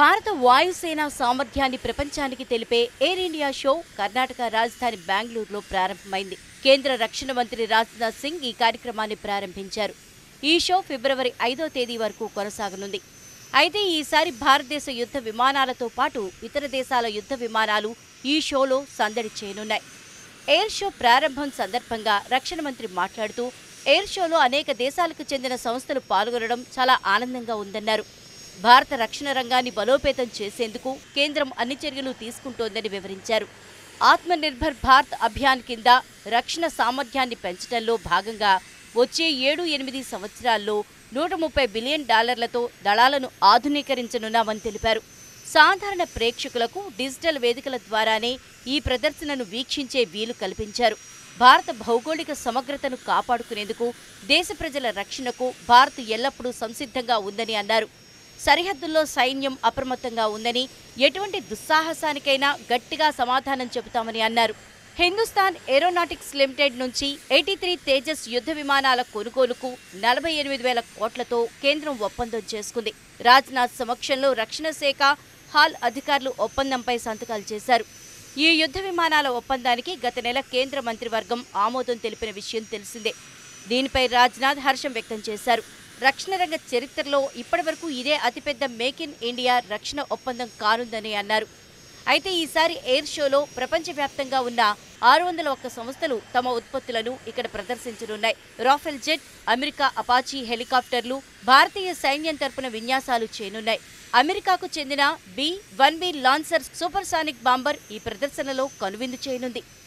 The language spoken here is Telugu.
భారత వాయుసేన సామర్థ్యాన్ని ప్రపంచానికి తెలిపే ఎయిర్ ఇండియా షో కర్ణాటక రాజధాని బెంగళూరులో ప్రారంభమైంది కేంద్ర రక్షణ మంత్రి రాజ్నాథ్ సింగ్ ఈ కార్యక్రమాన్ని ప్రారంభించారు ఈ షో ఫిబ్రవరి ఐదో తేదీ వరకు కొనసాగనుంది అయితే ఈసారి భారతదేశ యుద్ధ విమానాలతో పాటు ఇతర దేశాల యుద్ధ విమానాలు ఈ షోలో సందడి చేయనున్నాయి ఎయిర్ షో ప్రారంభం సందర్భంగా రక్షణ మంత్రి మాట్లాడుతూ ఎయిర్ షోలో అనేక దేశాలకు చెందిన సంస్థలు పాల్గొనడం చాలా ఆనందంగా ఉందన్నారు భారత రక్షణ రంగాన్ని బలోపేతం చేసేందుకు కేంద్రం అన్ని చర్యలు తీసుకుంటోందని వివరించారు ఆత్మనిర్భర్ భారత్ అభియాన్ కింద రక్షణ సామర్థ్యాన్ని పెంచడంలో భాగంగా వచ్చే ఏడు ఎనిమిది సంవత్సరాల్లో నూట ముప్పై బిలియన్ డాలర్లతో దళాలను ఆధునీకరించనున్నామని తెలిపారు సాధారణ ప్రేక్షకులకు డిజిటల్ వేదికల ద్వారానే ఈ ప్రదర్శనను వీక్షించే వీలు కల్పించారు భారత భౌగోళిక సమగ్రతను కాపాడుకునేందుకు దేశ ప్రజల రక్షణకు భారత్ ఎల్లప్పుడూ సంసిద్ధంగా ఉందని అన్నారు సరిహద్దుల్లో సైన్యం అప్రమత్తంగా ఉందని ఎటువంటి దుస్సాహసానికైనా గట్టిగా సమాధానం చెబుతామని అన్నారు హిందుస్థాన్ ఏరోనాటిక్స్ లిమిటెడ్ నుంచి ఎయిటీ త్రీ తేజస్ యుద్ధ విమానాల కొనుగోలుకు నలభై ఎనిమిది వేల కోట్లతో కేంద్రం ఒప్పందం చేసుకుంది రాజ్నాథ్ సమక్షంలో రక్షణ శాఖ హాల్ అధికారులు ఒప్పందంపై సంతకాలు చేశారు ఈ యుద్ధ విమానాల ఒప్పందానికి గత నెల కేంద్ర మంత్రివర్గం ఆమోదం తెలిపిన విషయం తెలిసిందే దీనిపై రాజ్నాథ్ హర్షం వ్యక్తం చేశారు రక్షణ రంగ చరిత్రలో ఇప్పటివరకు ఇదే అతిపెద్ద మేక్ ఇన్ ఇండియా రక్షణ ఒప్పందం కానుందని అన్నారు అయితే ఈసారి ఎయిర్ షోలో ప్రపంచవ్యాప్తంగా ఉన్న ఆరు వందల ఒక్క సంస్థలు తమ ఉత్పత్తులను ఇక్కడ ప్రదర్శించనున్నాయి రాఫెల్ జెట్ అమెరికా అపాచీ హెలికాప్టర్లు భారతీయ సైన్యం తరపున విన్యాసాలు చేయనున్నాయి అమెరికాకు చెందిన B one B Lancer supersonic bomber ఈ ప్రదర్శనలో కనువిందు చేయనుంది